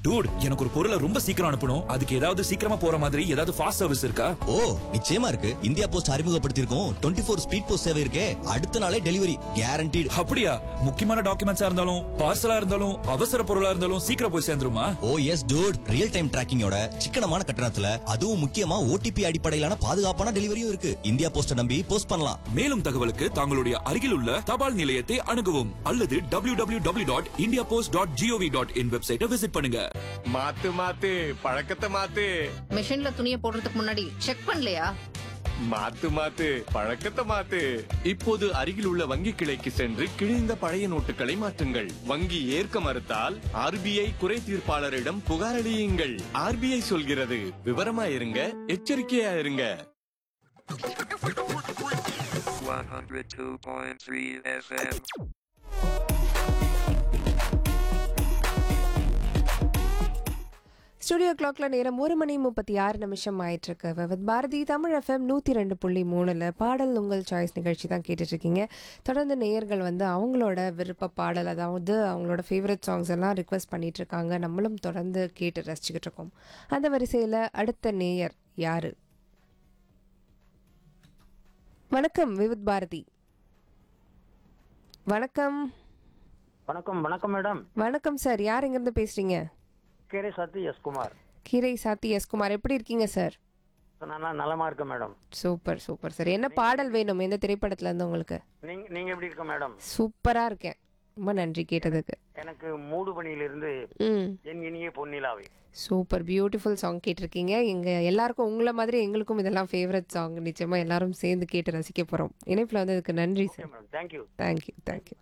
Dude எனக்கு ஒரு பொருளை ரொம்ப சீக்கிரம் அனுப்பணும் அதுக்கு ஏதாவது சீக்கிரமா போற மாதிரி ஏதாவது ஃபாஸ்ட் சர்வீஸ் இருக்கா ஓ நிச்சயமா இருக்கு இந்தியா போஸ்ட் அறிமுகப்படுத்தியிருக்கோம் டுவெண்ட்டி ஃபோர் ஸ்பீட் போஸ்ட் சேவை இருக்கே அடுத்த நாளே டெலிவரி கேரண்டீடு அப்படியா முக்கியமான டாக்குமெண்ட்ஸா இருந்தாலும் பார்சலா இருந்தாலும் அவசர பொருளா இருந்தாலும் சீக்கிரம் போய் சேர்ந்துருமா oh yes dude real time டிராக்கிங்கோட சிக்கனமான கட்டணத்துல அதுவும் முக்கியமா ஓடிபி அடிப்படையிலான பாதுகாப்பான டெலிவரியும் இருக்கு இந்தியா போஸ்ட நம்பி போஸ்ட் பண்ணலாம் மேலும் தகவலுக்கு தங்களுடைய அருகில் உள்ள தபால் நிலையத்தை அணுகவும் அல்லது W W W dot India Post dot GOV dot in வெப்சைட்டை விசிட் பண்ணுங்க மாத்து மாத்து பழக்கத்தை மாத்து மிஷின்ல துணியை போடுறதுக்கு முன்னாடி செக் பண்ணலையா மாத்து மாத்து பழக்கத்தை மாத்து இப்போது அருகில் உள்ள வங்கி கிளைக்கு சென்று கிழிந்த பழைய நோட்டுகளை மாற்றுங்கள் வங்கி ஏற்க மறுத்தால் ஆர்பிஐ குறை தீர்ப்பாளரிடம் புகாரளியுங்கள் ஆர்பிஐ சொல்கிறது விவரமா இருங்க எச்சரிக்கையா இருங்க 102.3 FM. ஸ்டுடியோ கிளாக்ல நேரம் ஒரு மணி முப்பத்தி ஆறு நிமிஷம் ஆயிட்டு இருக்கு வித் பாரதி தமிழ் எஃப்எம் நூற்றி ரெண்டு புள்ளி மூணுல பாடல் உங்கள் சாய்ஸ் நிகழ்ச்சி தான் கேட்டுட்டு இருக்கீங்க தொடர்ந்து நேயர்கள் வந்து அவங்களோட விருப்ப பாடல் அதாவது அவங்களோட ஃபேவரட் சாங்ஸ் எல்லாம் ரிக்வெஸ்ட் பண்ணிட்டு இருக்காங்க நம்மளும் தொடர்ந்து கேட்டு ரசிச்சுக்கிட்டு இருக்கோம் அந்த வரிசையில் அடுத்த நேயர் யாரு வணக்கம் விவித் பாரதி வணக்கம் வணக்கம் வணக்கம் மேடம் வணக்கம் சார் யார் எங்கேருந்து பேசுறீங்க கேரே சத்தி எஸ் குமார் கீரை சாத்தி எஸ் குமார் எப்படி இருக்கீங்க சார் நான் நலமா இருக்கேன் மேடம் சூப்பர் சூப்பர் சார் என்ன பாடல் வேணும் எந்த திரைப்படத்துல இருந்து உங்களுக்கு நீங்க நீங்க எப்படி இருக்க மேடம் சூப்பரா இருக்கேன் ரொம்ப நன்றி கேட்டதுக்கு எனக்கு மூடு பணியிலிருந்து ம் என் இனிய பொன்னிலாவை சூப்பர் பியூட்டிஃபுல் சாங் கேட்டிருக்கீங்க எங்க எல்லாருக்கும் உங்களை மாதிரி எங்களுக்கும் இதெல்லாம் ஃபேவரட் சாங் நிச்சயமா எல்லாரும் சேர்ந்து கேட்டு ரசிக்க போறோம் இணைப்புல வந்ததுக்கு நன்றி sir madam thank you thank you thank you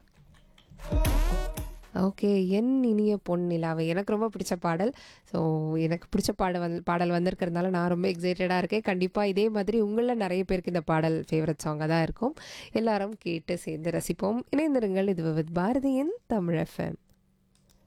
okay என் இனிய பொன் நிலாவை எனக்கு ரொம்ப பிடிச்ச பாடல் ஸோ எனக்கு பிடிச்ச பாடல் வந்து பாடல் வந்திருக்கிறதுனால நான் ரொம்ப எக்ஸைட்டடாக இருக்கேன் கண்டிப்பாக இதே மாதிரி உங்களில் நிறைய பேருக்கு இந்த பாடல் ஃபேவரட் சாங்காக தான் இருக்கும் எல்லாரும் கேட்டு சேர்ந்து ரசிப்போம் இணைந்திருங்கள் இது வித் பாரதியின் தமிழ் எஃப்எம்